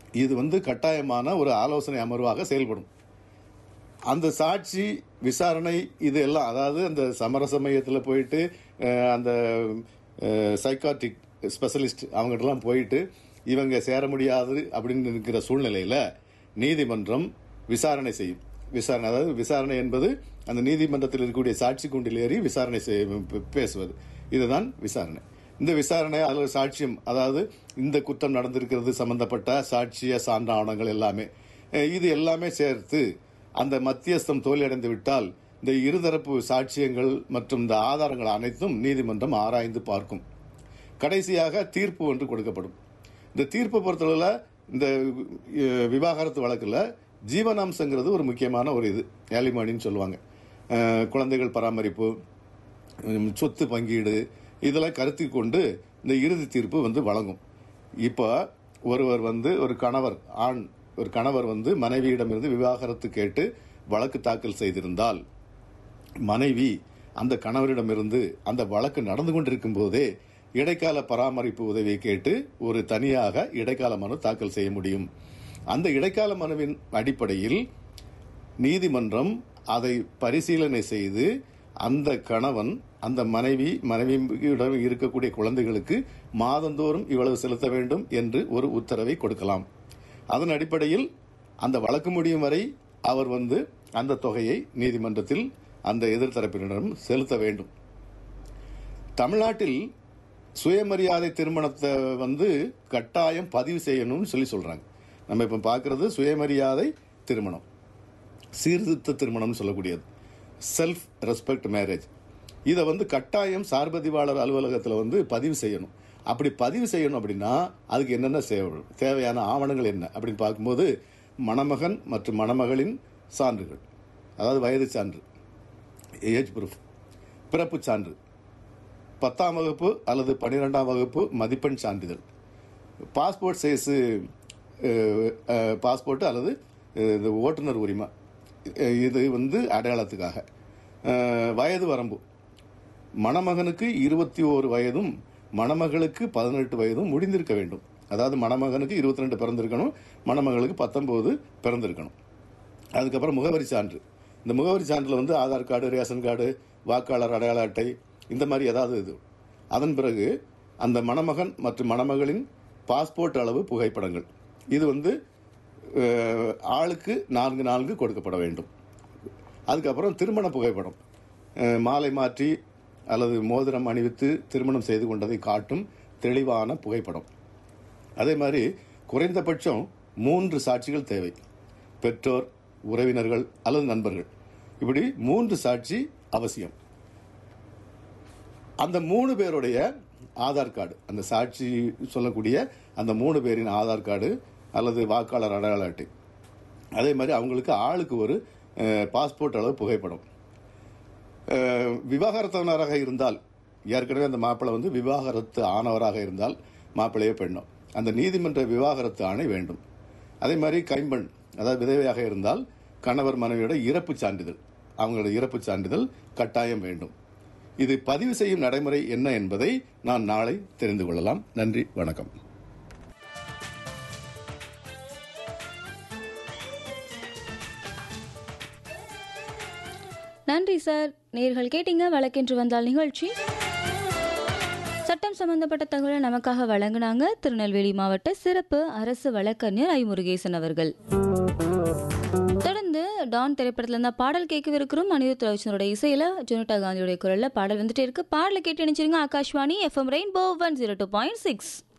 இது வந்து கட்டாயமான ஒரு ஆலோசனை அமர்வாக செயல்படும் அந்த சாட்சி விசாரணை இது எல்லாம் அதாவது அந்த சமரச மையத்தில் போயிட்டு அஹ், அந்த சைக்காட்ரிக் ஸ்பெஷலிஸ்ட் அவங்ககிட்டலாம் போயிட்டு இவங்க சேர முடியாது அப்படின்னு இருக்கிற சூழ்நிலையில் நீதிமன்றம் விசாரணை செய்யும் விசாரணை அதாவது விசாரணை என்பது அந்த நீதிமன்றத்தில் இருக்கக்கூடிய சாட்சி கூண்டில் ஏறி விசாரணை செய்ய பேசுவது இதுதான் விசாரணை இந்த விசாரணை அதில் சாட்சியம் அதாவது இந்த குற்றம் நடந்திருக்கிறது சம்பந்தப்பட்ட சாட்சிய சான்ற ஆவணங்கள் எல்லாமே அஹ், இது எல்லாமே சேர்த்து அந்த மத்தியஸ்தம் தோல்வியடைந்து விட்டால் இந்த இருதரப்பு சாட்சியங்கள் மற்றும் இந்த ஆதாரங்கள் அனைத்தும் நீதிமன்றம் ஆராய்ந்து பார்க்கும் கடைசியாக தீர்ப்பு ஒன்று கொடுக்கப்படும் இந்த தீர்ப்பை பொறுத்தளவில் இந்த அஹ், விவாகரத்து வழக்கில் ஜீவனாம்சங்கிறது ஒரு முக்கியமான ஒரு இது ஏலிமணின்னு சொல்லுவாங்க அஹ், குழந்தைகள் பராமரிப்பு உம், சொத்து பங்கீடு இதெல்லாம் கருத்தில் கொண்டு இந்த இறுதி தீர்ப்பு வந்து வழங்கும் இப்போ ஒருவர் வந்து ஒரு கணவர் ஆண் ஒரு கணவர் வந்து மனைவியிடமிருந்து விவாகரத்து கேட்டு வழக்கு தாக்கல் செய்திருந்தால் மனைவி அந்த கணவரிடமிருந்து அந்த வழக்கு நடந்து கொண்டிருக்கும் போதே இடைக்கால பராமரிப்பு உதவியை கேட்டு ஒரு தனியாக இடைக்கால மனு தாக்கல் செய்ய முடியும் அந்த இடைக்கால மனுவின் அடிப்படையில் நீதிமன்றம் அதை பரிசீலனை செய்து அந்த கணவன் அந்த மனைவி மனைவியிடம் இருக்கக்கூடிய குழந்தைகளுக்கு மாதந்தோறும் இவ்வளவு செலுத்த வேண்டும் என்று ஒரு உத்தரவை கொடுக்கலாம் அதன் அடிப்படையில் அந்த வழக்கு முடியும் வரை அவர் வந்து அந்த தொகையை நீதிமன்றத்தில் அந்த எதிர்த்தரப்பினரிடம் செலுத்த வேண்டும் தமிழ்நாட்டில் சுயமரியாதை திருமணத்தை வந்து கட்டாயம் பதிவு செய்யணும்னு சொல்லி சொல்றாங்க நம்ம இப்ப பார்க்கிறது சுயமரியாதை திருமணம் சீர்திருத்த திருமணம் சொல்லக்கூடியது செல்ஃப் ரெஸ்பெக்ட் மேரேஜ் இதை வந்து கட்டாயம் சார்பதிவாளர் அலுவலகத்தில் வந்து பதிவு செய்யணும் அப்படி பதிவு செய்யணும் அப்படின்னா அதுக்கு என்னென்ன சேவை தேவையான ஆவணங்கள் என்ன அப்படின்னு பார்க்கும்போது மணமகன் மற்றும் மணமகளின் சான்றுகள் அதாவது வயது சான்று ஏஜ் ப்ரூஃப் பிறப்பு சான்று பத்தாம் வகுப்பு அல்லது பன்னிரெண்டாம் வகுப்பு மதிப்பெண் சான்றிதழ் பாஸ்போர்ட் சைஸு பாஸ்போர்ட் அல்லது அஹ், இந்த ஓட்டுநர் உரிமை அஹ், இது வந்து அடையாளத்துக்காக அஹ், வயது வரம்பு மணமகனுக்கு இருபத்தி ஓரு வயதும் மணமகளுக்கு பதினெட்டு வயதும் முடிந்திருக்க வேண்டும் அதாவது மணமகனுக்கு இருபத்தி ரெண்டு பிறந்திருக்கணும் மணமகளுக்கு பத்தொன்பது பிறந்திருக்கணும் அதுக்கப்புறம் முகவரி சான்று இந்த முகவரி சான்றில் வந்து ஆதார் கார்டு ரேஷன் கார்டு வாக்காளர் அடையாள அட்டை இந்த மாதிரி ஏதாவது இது அதன் பிறகு அந்த மணமகன் மற்றும் மணமகளின் பாஸ்போர்ட் அளவு புகைப்படங்கள் இது வந்து அஹ், ஆளுக்கு நான்கு நான்கு கொடுக்கப்பட வேண்டும் அதுக்கப்புறம் திருமண புகைப்படம் அஹ், மாலை மாற்றி அல்லது மோதிரம் அணிவித்து திருமணம் செய்து கொண்டதை காட்டும் தெளிவான புகைப்படம் அதே மாதிரி குறைந்தபட்சம் மூன்று சாட்சிகள் தேவை பெற்றோர் உறவினர்கள் அல்லது நண்பர்கள் இப்படி மூன்று சாட்சி அவசியம் அந்த மூணு பேருடைய ஆதார் கார்டு அந்த சாட்சி சொல்லக்கூடிய அந்த மூணு பேரின் ஆதார் கார்டு அல்லது வாக்காளர் அடையாள அட்டை அதே மாதிரி அவங்களுக்கு ஆளுக்கு ஒரு அஹ், பாஸ்போர்ட் அளவு புகைப்படம் அஹ், விவாகரத்தவனராக இருந்தால் ஏற்கனவே அந்த மாப்பிள்ளை வந்து விவாகரத்து ஆனவராக இருந்தால் மாப்பிள்ளையோ பெண்ணோ அந்த நீதிமன்ற விவாகரத்து ஆணை வேண்டும் அதே மாதிரி கைம்பெண் அதாவது விதவையாக இருந்தால் கணவர் மனைவியோட இறப்பு சான்றிதழ் அவங்களோட இறப்பு சான்றிதழ் கட்டாயம் வேண்டும் இது பதிவு செய்யும் நடைமுறை என்ன என்பதை நான் நாளை தெரிந்து கொள்ளலாம் நன்றி வணக்கம் நன்றி சார் நேர்கள் கேட்டீங்க வழக்கென்று வந்தால் நிகழ்ச்சி சட்டம் சம்பந்தப்பட்ட தகவலை நமக்காக வழங்கினாங்க திருநெல்வேலி மாவட்ட சிறப்பு அரசு வழக்கறிஞர் ஐ முருகேசன் அவர்கள் தொடர்ந்து டான் திரைப்படத்துல இருந்தா பாடல் கேட்கவிருக்கிறோம் அனிருத் ரவிச்சனோட இசையில ஜுனிட்டா காந்தியோட குரல்ல பாடல் வந்துட்டே இருக்கு பாடலை கேட்டு நினைச்சிருங்க Akashvani FM rainbow one zero two point six